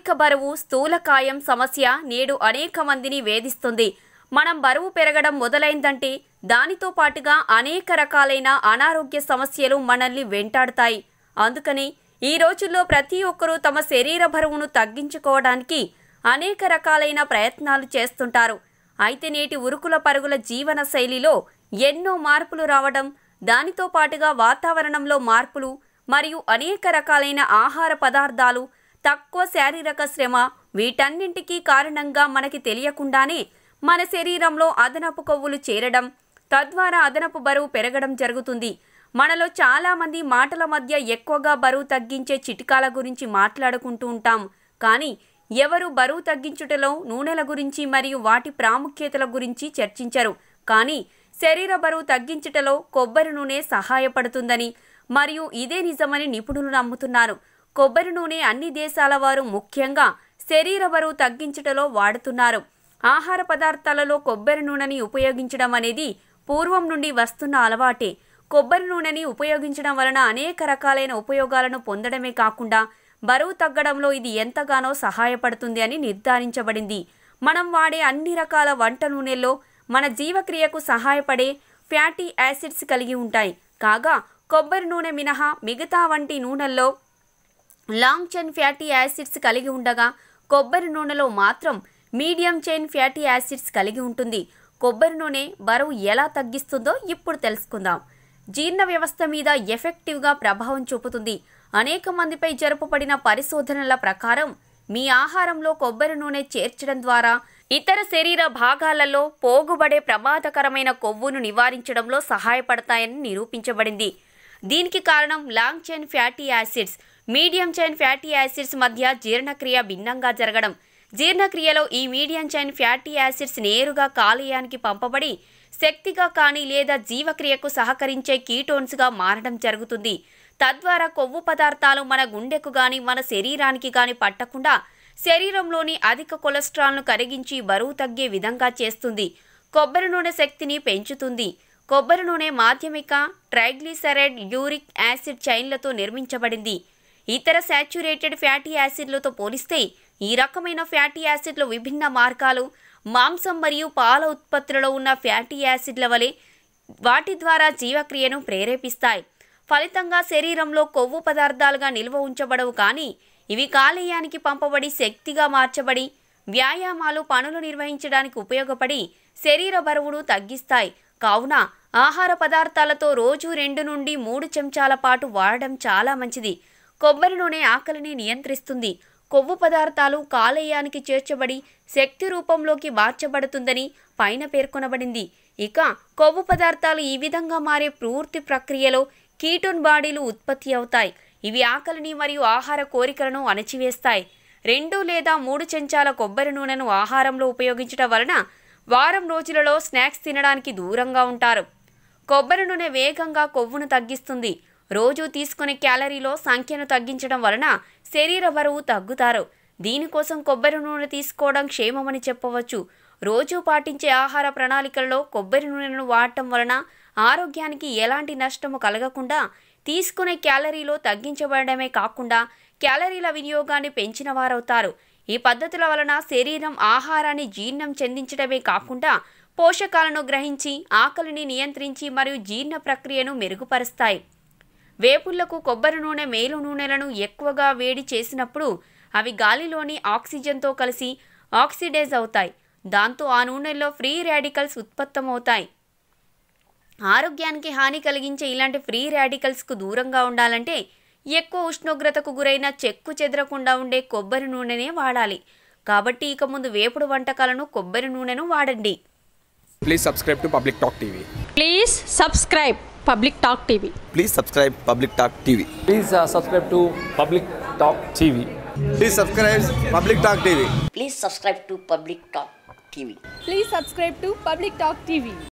అధిక బరువు స్థూలకాయం సమస్య నేడు అనేక మందిని వేధిస్తుంది మనం బరువు పెరగడం మొదలైందంటే దానితో పాటుగా అనేక రకాలైన అనారోగ్య సమస్యలు మనల్ని వెంటాడుతాయి అందుకని ఈ రోజుల్లో ప్రతి ఒక్కరూ తమ శరీర బరువును తగ్గించుకోవడానికి అనేక రకాలైన ప్రయత్నాలు చేస్తుంటారు అయితే నేటి ఉరుకుల పరుగుల జీవన శైలిలో ఎన్నో మార్పులు రావడం దానితో పాటుగా వాతావరణంలో మార్పులు మరియు అనేక రకాలైన ఆహార పదార్థాలు తక్కువ శారీరక శ్రమ వీటన్నింటికీ కారణంగా మనకి తెలియకుండానే మన శరీరంలో అదనపు కొవ్వులు చేరడం తద్వారా అదనపు బరువు పెరగడం జరుగుతుంది మనలో చాలా మంది మాటల మధ్య ఎక్కువగా బరువు తగ్గించే చిట్కాల గురించి మాట్లాడుకుంటూ ఉంటాం కానీ ఎవరు బరువు తగ్గించుటలో నూనెల గురించి మరియు వాటి ప్రాముఖ్యతల గురించి చర్చించరు కానీ శరీర బరువు తగ్గించుటలో కొబ్బరి నూనె సహాయపడుతుందని మరియు ఇదే నిజమని నిపుణులు నమ్ముతున్నారు కొబ్బరి నూనె అన్ని దేశాల వారు ముఖ్యంగా శరీర బరువు తగ్గించుటలో వాడుతున్నారు ఆహార పదార్థాలలో కొబ్బరి నూనెని ఉపయోగించడం అనేది పూర్వం నుండి వస్తున్న అలవాటే కొబ్బరి నూనెని ఉపయోగించడం వలన అనేక రకాలైన ఉపయోగాలను పొందడమే కాకుండా బరువు తగ్గడంలో ఇది ఎంతగానో సహాయపడుతుంది అని నిర్ధారించబడింది మనం వాడే అన్ని రకాల వంట నూనెల్లో మన జీవక్రియకు సహాయపడే ఫ్యాటీ యాసిడ్స్ కలిగి ఉంటాయి కాగా కొబ్బరి నూనె మినహా మిగతా వంటి నూనెల్లో లాంగ్ చైన్ ఫ్యాటీ యాసిడ్స్ కలిగి ఉండగా కొబ్బరి నూనెలో మాత్రం మీడియం చైన్ ఫ్యాటీ యాసిడ్స్ కలిగి ఉంటుంది కొబ్బరి నూనె బరువు ఎలా తగ్గిస్తుందో ఇప్పుడు తెలుసుకుందాం జీర్ణ వ్యవస్థ మీద ఎఫెక్టివ్గా ప్రభావం చూపుతుంది అనేక మందిపై జరుపబడిన పరిశోధనల ప్రకారం మీ ఆహారంలో కొబ్బరి నూనె చేర్చడం ద్వారా ఇతర శరీర భాగాలలో పోగుబడే ప్రమాదకరమైన కొవ్వును నివారించడంలో సహాయపడతాయని నిరూపించబడింది దీనికి కారణం long chain fatty acids medium chain fatty acids మధ్య జీర్ణక్రియ భిన్నంగా జరగడం జీర్ణక్రియలో ఈ మీడియం చైన్ ఫ్యాటీ యాసిడ్స్ నేరుగా కాలేయానికి పంపబడి శక్తిగా కానీ లేదా జీవక్రియకు సహకరించే కీటోన్స్గా మారడం జరుగుతుంది తద్వారా కొవ్వు పదార్థాలు మన గుండెకు గాని మన శరీరానికి గాని పట్టకుండా శరీరంలోని అధిక కొలెస్ట్రాల్ను కరిగించి బరువు తగ్గే విధంగా చేస్తుంది కొబ్బరి నూనె శక్తిని పెంచుతుంది కొబ్బరి నూనె మాధ్యమిక ట్రైగ్లిసరైడ్ యూరిక్ యాసిడ్ చైన్లతో నిర్మించబడింది ఇతర శాచ్యురేటెడ్ ఫ్యాటీ యాసిడ్లతో పోలిస్తే ఈ రకమైన ఫ్యాటీ యాసిడ్లు విభిన్న మార్గాలు మాంసం మరియు పాల ఉత్పత్తులలో ఉన్న ఫ్యాటీ యాసిడ్ల వలె వాటి ద్వారా జీవక్రియను ప్రేరేపిస్తాయి ఫలితంగా శరీరంలో కొవ్వు పదార్థాలుగా నిల్వ ఉంచబడవు కానీ ఇవి కాలేయానికి పంపబడి శక్తిగా మార్చబడి వ్యాయామాలు పనులు నిర్వహించడానికి ఉపయోగపడి శరీర బరువును తగ్గిస్తాయి కావున ఆహార పదార్థాలతో రోజు రెండు నుండి మూడు చెంచాల పాటు వాడడం చాలా మంచిది కొబ్బరి నూనె ఆకలిని నియంత్రిస్తుంది కొవ్వు పదార్థాలు కాలేయానికి చేర్చబడి శక్తి రూపంలోకి మార్చబడుతుందని పైన పేర్కొనబడింది ఇక కొవ్వు పదార్థాలు ఈ విధంగా మారే పూర్తి ప్రక్రియలో కీటోన్ బాడీలు ఉత్పత్తి అవుతాయి ఇవి ఆకలిని మరియు ఆహార కోరికలను అణచివేస్తాయి రెండు లేదా మూడు చెంచాల కొబ్బరి నూనెను ఆహారంలో ఉపయోగించడం వలన వారం రోజులలో స్నాక్స్ తినడానికి దూరంగా ఉంటారు కొబ్బరి నూనె వేగంగా కొవ్వును తగ్గిస్తుంది రోజు తీసుకునే క్యాలరీలో సంఖ్యను తగ్గించడం వలన శరీర బరువు తగ్గుతారు దీనికోసం కొబ్బరి నూనె తీసుకోవడం క్షేమమని చెప్పవచ్చు రోజు పాటించే ఆహార ప్రణాళికల్లో కొబ్బరి నూనెను వాడటం వలన ఆరోగ్యానికి ఎలాంటి నష్టము కలగకుండా తీసుకునే క్యాలరీలో తగ్గించబడమే కాకుండా క్యాలరీల వినియోగాన్ని పెంచిన వారవుతారు ఈ పద్ధతుల వలన శరీరం ఆహారాన్ని జీర్ణం చెందించడమే కాకుండా పోషకాలను గ్రహించి ఆకలిని నియంత్రించి మరియు జీర్ణ ప్రక్రియను మెరుగుపరుస్తాయి వేపుళ్లకు కొబ్బరి నూనె మేలు నూనెలను ఎక్కువగా వేడి చేసినప్పుడు అవి గాలిలోని ఆక్సిజన్తో కలిసి ఆక్సిడైజ్ అవుతాయి దాంతో ఆ నూనెల్లో ఫ్రీ రాడికల్స్ ఉత్పత్తమవుతాయి ఆరోగ్యానికి హాని కలిగించే ఇలాంటి ఫ్రీ రాడికల్స్కు దూరంగా ఉండాలంటే ఎక్కువ ఉష్ణోగ్రతకు గురైన చెక్కు చెదరకుండా ఉండే కొబ్బరి నూనెనే వాడాలి కాబట్టి ఇక ముందు వేపుడు వంటకాలను కొబ్బరి నూనెను వాడండి Please subscribe to Public Talk TV. Please subscribe Public Talk TV. Please subscribe Public Talk TV. Please uh, subscribe to Public Talk TV. Please subscribe Public Talk TV. Please subscribe to Public Talk TV. Please subscribe to Public Talk TV.